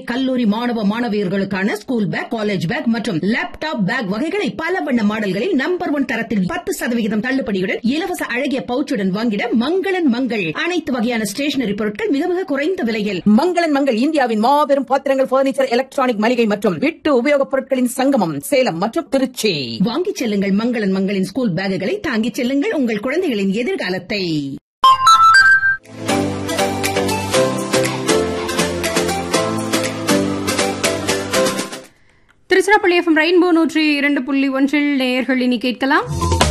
கல்லூரி மாணவ மாணவியர்களுக்கான ஸ்கூல் பேக் காலேஜ் பேக் மற்றும் லேப்டாப் பேக் வகைகளை பல வண்ண மாடல்களில் நம்பர் ஒன் தரத்தில் பத்து சதவிகிதம் தள்ளுபடியுடன் இலவச அழகிய பவுச்சுடன் வாங்கிட மங்களன் மங்கள் அனைத்து வகையான ஸ்டேஷனரி பொருட்கள் மிக மிக குறைந்த விலையில் மங்களன் மங்கள் இந்தியாவின் மாபெரும் பாத்திரங்கள் பர்னிச்சர் எலக்ட்ரானிக் மளிகை மற்றும் வீட்டு உபயோகப் பொருட்களின் சங்கமம் சேலம் மற்றும் திருச்சி வாங்கிச் செல்லுங்கள் மங்களன் மங்களின் ஸ்கூல் பேக்குகளை தாங்கிச் செல்லுங்கள் உங்கள் குழந்தைகளின் எதிர்காலத்தை திருச்சிராப்பள்ளி எஃப்எம் ரெயின்போ நூற்றி இரண்டு புள்ளி ஒன்றில் நேயர்கள் இனி கேட்கலாம்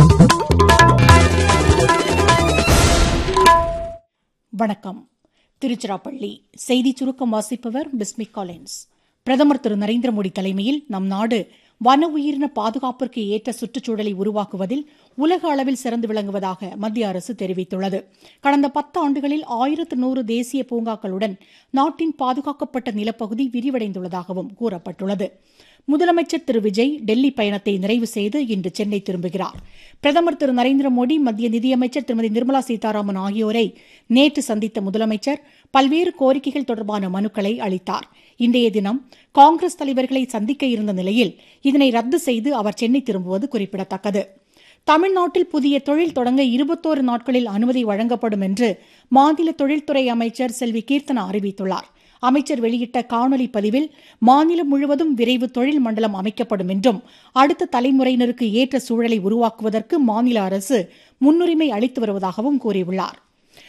வணக்கம் திருச்சிராப்பள்ளி செய்தி சுருக்கம் வாசிப்பவர் பிஸ்மிக் காலின்ஸ் பிரதமர் திரு நரேந்திர மோடி தலைமையில் நம் நாடு வன உயிரின பாதுகாப்பிற்கு ஏற்ற சுற்றுச்சூழலை உருவாக்குவதில் உலக அளவில் சிறந்து விளங்குவதாக மத்திய அரசு தெரிவித்துள்ளது கடந்த பத்து ஆண்டுகளில் ஆயிரத்து நூறு தேசிய பூங்காக்களுடன் நாட்டின் பாதுகாக்கப்பட்ட நிலப்பகுதி விரிவடைந்துள்ளதாகவும் கூறப்பட்டுள்ளது முதலமைச்சர் திரு விஜய் டெல்லி பயணத்தை நிறைவு செய்து இன்று சென்னை திரும்புகிறார் பிரதமர் திரு நரேந்திர மோடி மத்திய நிதியமைச்சர் திருமதி நிர்மலா சீதாராமன் ஆகியோரை நேற்று சந்தித்த முதலமைச்சர் பல்வேறு கோரிக்கைகள் தொடர்பான மனுக்களை அளித்தார் இன்றைய தினம் காங்கிரஸ் தலைவர்களை சந்திக்க இருந்த நிலையில் இதனை ரத்து செய்து அவர் சென்னை திரும்புவது குறிப்பிடத்தக்கது தமிழ்நாட்டில் புதிய தொழில் தொடங்க இருபத்தோரு நாட்களில் அனுமதி வழங்கப்படும் என்று மாநில தொழில்துறை அமைச்சர் செல்வி கீர்த்தனா அறிவித்துள்ளார் அமைச்சர் வெளியிட்ட காணொலி பதிவில் மாநிலம் முழுவதும் விரைவு தொழில் மண்டலம் அமைக்கப்படும் என்றும் அடுத்த தலைமுறையினருக்கு ஏற்ற சூழலை உருவாக்குவதற்கு மாநில அரசு முன்னுரிமை அளித்து வருவதாகவும் கூறியுள்ளார்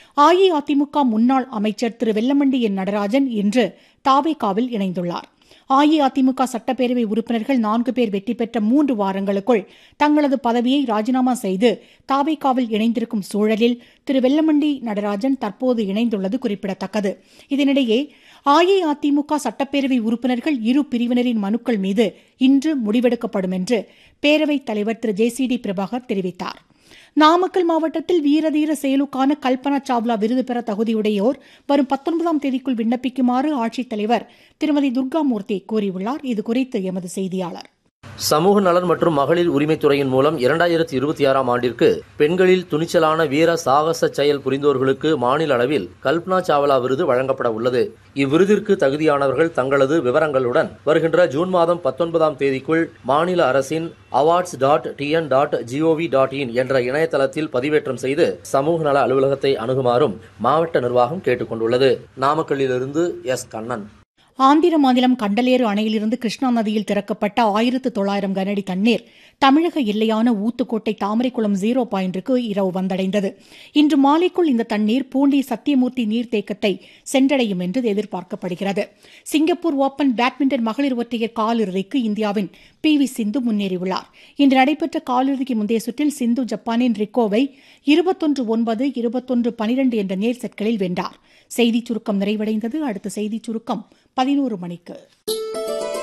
அஇஅதிமுக முன்னாள் அமைச்சர் திரு வெல்லமண்டி என் நடராஜன் இன்று தாவேகாவில் இணைந்துள்ளார் அஇஅதிமுக சட்டப்பேரவை உறுப்பினர்கள் நான்கு பேர் வெற்றி பெற்ற மூன்று வாரங்களுக்குள் தங்களது பதவியை ராஜினாமா செய்து தாவேகாவில் இணைந்திருக்கும் சூழலில் திரு வெல்லமண்டி நடராஜன் தற்போது இணைந்துள்ளது குறிப்பிடத்தக்கது இதனிடையே அஇஅதிமுக சட்டப்பேரவை உறுப்பினர்கள் இரு பிரிவினரின் மனுக்கள் மீது இன்று முடிவெடுக்கப்படும் என்று பேரவைத் தலைவர் திரு ஜே சி டி பிரபாகர் தெரிவித்தார் நாமக்கல் மாவட்டத்தில் வீரதீர செயலுக்கான கல்பனா சாவ்லா விருது பெற தகுதியுடையோர் வரும் பத்தொன்பதாம் தேதிக்குள் விண்ணப்பிக்குமாறு ஆட்சித்தலைவர் திருமதி துர்காமூர்த்தி கூறியுள்ளார் இதுகுறித்து எமது செய்தியாளர் சமூக நலன் மற்றும் மகளிர் உரிமைத்துறையின் மூலம் இரண்டாயிரத்தி இருபத்தி ஆறாம் ஆண்டிற்கு பெண்களில் துணிச்சலான வீர சாகச செயல் புரிந்தோர்களுக்கு மாநில அளவில் கல்பனா சாவ்லா விருது வழங்கப்பட உள்ளது இவ்விருதிற்கு தகுதியானவர்கள் தங்களது விவரங்களுடன் வருகின்ற ஜூன் மாதம் பத்தொன்பதாம் தேதிக்குள் மாநில அரசின் awards dot TN dot GOV dot in என்ற இணையதளத்தில் பதிவேற்றம் செய்து சமூக நல அலுவலகத்தை அணுகுமாறும் மாவட்ட நிர்வாகம் கேட்டுக் கொண்டுள்ளது நாமக்கல்லிலிருந்து எஸ் கண்ணன் ஆந்திர மாநிலம் கண்டலேறு அணையிலிருந்து கிருஷ்ணா நதியில் திறக்கப்பட்ட ஆயிரத்து தொள்ளாயிரம் கனஅடி தண்ணீர் தமிழக எல்லையான ஊத்துக்கோட்டை தாமரைக்குளம் ஜீரோ பாயிண்டிற்கு இரவு வந்தடைந்தது இன்று மாலைக்குள் இந்த தண்ணீர் பூண்டி சத்தியமூர்த்தி நீர்த்தேக்கத்தை சென்றடையும் என்று எதிர்பார்க்கப்படுகிறது சிங்கப்பூர் ஓபன் பேட்மிண்டன் மகளிர் ஒற்றையர் காலிறுதிக்கு இந்தியாவின் பி வி சிந்து முன்னேறியுள்ளார் இன்று நடைபெற்ற காலிறுதிக்கு முந்தைய சுற்றில் சிந்து ஜப்பானின் ரிக்கோவை இருபத்தொன்று ஒன்பது இருபத்தொன்று பனிரெண்டு என்ற நேர் செட்களில் வென்றார் செய்திச் சுருக்கம் நிறைவடைந்தது அடுத்த செய்திச் சுருக்கம் பதினோரு மணிக்கு